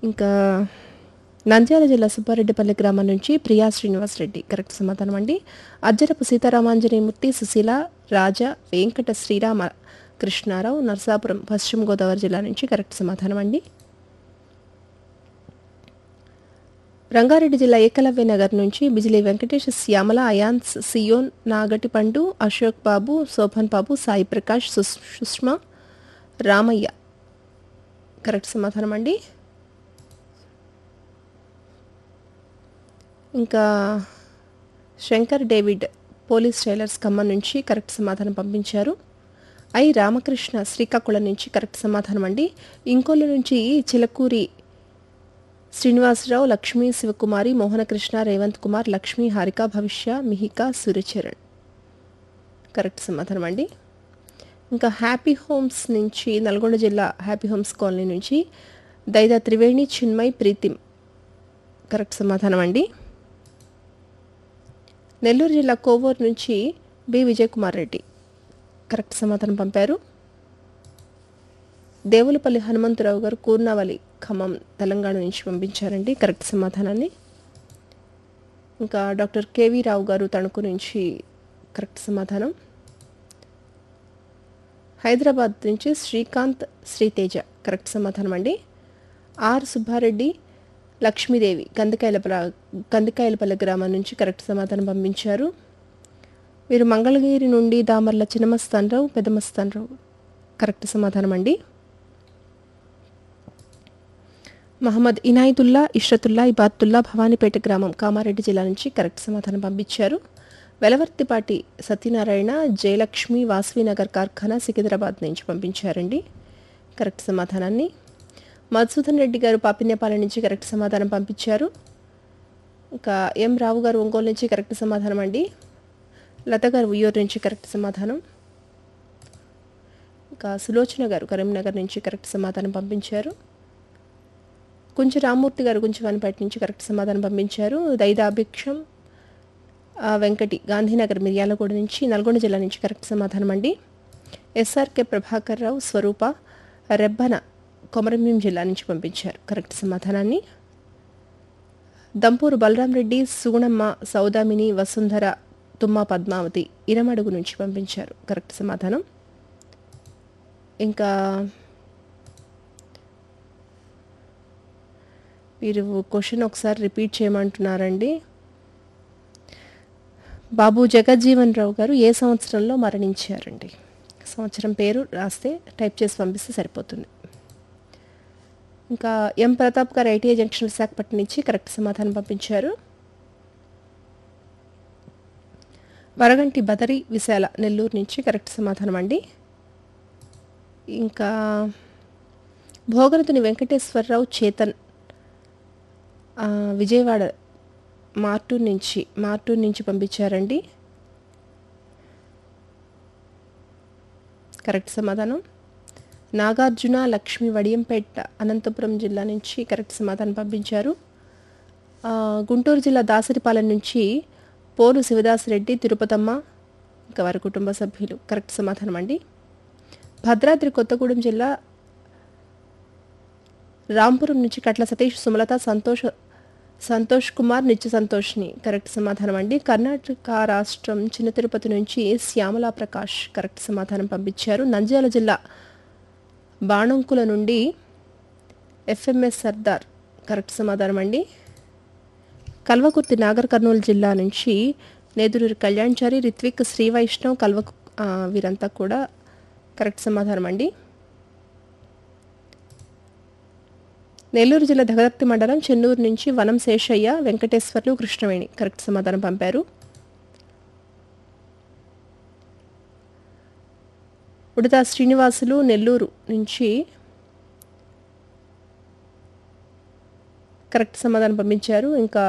ఇంకా నంద్యాల జిల్లా సుబ్బారెడ్డిపల్లి గ్రామం నుంచి ప్రియా శ్రీనివాస్ రెడ్డి కరెక్ట్ సమాధానం అండి అజ్జరపు సీతారామాంజనేయమూర్తి సుశీల రాజా వెంకట శ్రీరామ కృష్ణారావు నర్సాపురం పశ్చిమ గోదావరి జిల్లా నుంచి కరెక్ట్ సమాధానం అండి రంగారెడ్డి జిల్లా ఏకలవ్య నగర్ నుంచి బిజిలీ వెంకటేష్ శ్యామల అయాన్స్ సియోన్ నాగటి పండు అశోక్ బాబు శోభన్ బాబు సాయి ప్రకాష్ సుస్- సుష్మా రామయ్య కరెక్ట్ సమాధానం అండి ఇంకా Shankar David police tailors Khammam నుంచి కరెక్ట్ సమాధానం పంపించారు ఐ రామకృష్ణ శ్రీకాకుళం నుంచి కరెక్ట్ సమాధానం అండి ఇంకోళ్ళ నుంచి చిలకూరి శ్రీనివాసరావు లక్ష్మీ శివకుమారి మోహనకృష్ణ రేవంత్ కుమార్ లక్ష్మీ హారిక భవిష్య మిహిక సూర్యచరణ్ కరెక్ట్ సమాధానం అండి ఇంకా హ్యాపీ హోమ్స్ నుంచి నల్గొండ జిల్లా హ్యాపీ హోమ్స్ కాలనీ నుంచి దైదా త్రివేణి చిన్మయ్ ప్రీతిం కరెక్ట్ సమాధానం అండి నెల్లూరు జిల్లా కోవూరు నుంచి బి విజయ్ కుమార్ రెడ్డి కరెక్ట్ సమాధానం పంపారు దేవులపల్లి హనుమంతరావు గారు కూర్నావలి ఖమ్మం తెలంగాణ నుంచి పంపించారండి కరెక్ట్ సమాధానాన్ని ఇంకా డాక్టర్ కేవీ రావు గారు తణుకు నుంచి కరెక్ట్ సమాధానం హైదరాబాద్ నుంచి శ్రీకాంత్ శ్రీతేజ కరెక్ట్ సమాధానం అండి ఆర్ సుబ్బారెడ్డి లక్ష్మీదేవి కందికాయలపల కందికాయలపల్లి గ్రామం నుంచి కరెక్ట్ సమాధానం పంపించారు వీరు మంగళగిరి నుండి దామర్ల చిన్నమస్తానరావు పెద్దమస్తానరావు కరెక్ట్ సమాధానం అండి మహమ్మద్ ఇనాయతుల్లా ఇష్రతుల్లా ఇబాతుల్లా భవానీపేట గ్రామం కామారెడ్డి జిల్లా నుంచి కరెక్ట్ సమాధానం పంపించారు వెలవర్తిపాటి సత్యనారాయణ జయలక్ష్మి వాసవినగర్ కార్ఖానా సికింద్రాబాద్ నుంచి పంపించారండి కరెక్ట్ సమాధానాన్ని మధుసూదన్ రెడ్డి గారు పాపిన్యపాలెం నుంచి కరెక్ట్ సమాధానం పంపించారు ఇంకా ఎం రావు గారు ఒంగోలు నుంచి కరెక్ట్ సమాధానం అండి లత గారు ఉయ్యూరు నుంచి కరెక్ట్ సమాధానం ఇంకా సులోచన గారు కరీంనగర్ నుంచి కరెక్ట్ సమాధానం పంపించారు కొంచెం రామ్మూర్తి గారు కొంచెం వనపేట నుంచి కరెక్ట్ సమాధానం పంపించారు దైదాభిక్షం ఆ, వెంకటి గాంధీనగర్ మిర్యాలగూడ నుంచి నల్గొండ జిల్లా నుంచి కరెక్ట్ సమాధానం అండి ఎస్ఆర్కే ప్రభాకర్ రావు స్వరూప రెబ్బన కొమరంభీం జిల్లా నుంచి పంపించారు కరెక్ట్ సమాధానాన్ని దంపూరు బలరాం రెడ్డి సుగుణమ్మ సౌదామిని వసుంధర తుమ్మ పద్మావతి ఇరమడుగు నుంచి పంపించారు కరెక్ట్ సమాధానం ఇంకా వీరు క్వశ్చన్ ఒకసారి రిపీట్ చేయమంటున్నారండి బాబు జగజ్జీవన్ రావు గారు ఏ సంవత్సరంలో మరణించారండి సంవత్సరం పేరు రాస్తే టైప్ చేసి పంపిస్తే సరిపోతుంది ఇంకా ఎం ప్రతాప్ గారు ఐటీఐ జంక్షన్ విశాఖపట్నం నుంచి కరెక్ట్ సమాధానం పంపించారు వరగంటి బదరి విశాల నెల్లూరు నుంచి కరెక్ట్ సమాధానం అండి ఇంకా భోగరతుని వెంకటేశ్వరరావు చేతన్ ఆ, విజయవాడ మార్టూర్ నుంచి మార్టూర్ నుంచి పంపించారండి కరెక్ట్ సమాధానం నాగార్జున లక్ష్మి వడియంపేట అనంతపురం జిల్లా నుంచి కరెక్ట్ సమాధానం పంపించారు ఆ, గుంటూరు జిల్లా దాసరిపాలెం నుంచి పోలు శివదాసరెడ్డి తిరుపతమ్మ ఇంకా వారి కుటుంబ సభ్యులు కరెక్ట్ సమాధానం అండి భద్రాద్రి కొత్తగూడెం జిల్లా రాంపురం నుంచి కట్ల సతీష్ సుమలత సంతోష్ సంతోష్ కుమార్ నిత్య సంతోష్ని కరెక్ట్ సమాధానం అండి కర్ణాటక రాష్ట్రం చిన్న తిరుపతి నుంచి శ్యామలా ప్రకాష్ కరెక్ట్ సమాధానం పంపించారు నంద్యాల జిల్లా బాణంకుల నుండి ఎఫ్ఎంఎస్ సర్దార్ కరెక్ట్ సమాధానం అండి కల్వకుర్తి నాగర్ కర్నూలు జిల్లా నుంచి నేదురూరి కళ్యాణ్చారి రిత్విక్ శ్రీ వైష్ణవ్ కల్వ ఆ, వీరంతా కూడా కరెక్ట్ సమాధానం అండి నెల్లూరు జిల్లా దగదర్తి మండలం చెన్నూరు నుంచి వనం శేషయ్య వెంకటేశ్వర్లు కృష్ణవేణి కరెక్ట్ సమాధానం పంపారు ఉడతా శ్రీనివాసులు నెల్లూరు నుంచి కరెక్ట్ సమాధానం పంపించారు ఇంకా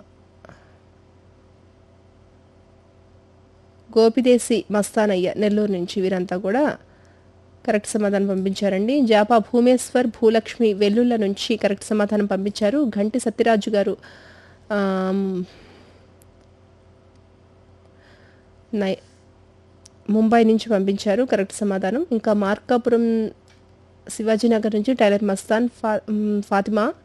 గోపిదేశి మస్తానయ్య నెల్లూరు నుంచి వీరంతా కూడా కరెక్ట్ సమాధానం పంపించారండి జాపా భూమేశ్వర్ భూలక్ష్మి వెల్లుళ్ళ నుంచి కరెక్ట్ సమాధానం పంపించారు గంటి సత్యరాజు గారు ఆమ్, నై ముంబై నుంచి పంపించారు కరెక్ట్ సమాధానం ఇంకా మార్కాపురం శివాజీనగర్ నుంచి టైలర్ మస్తాన్ ఫా మ్, ఫాతిమా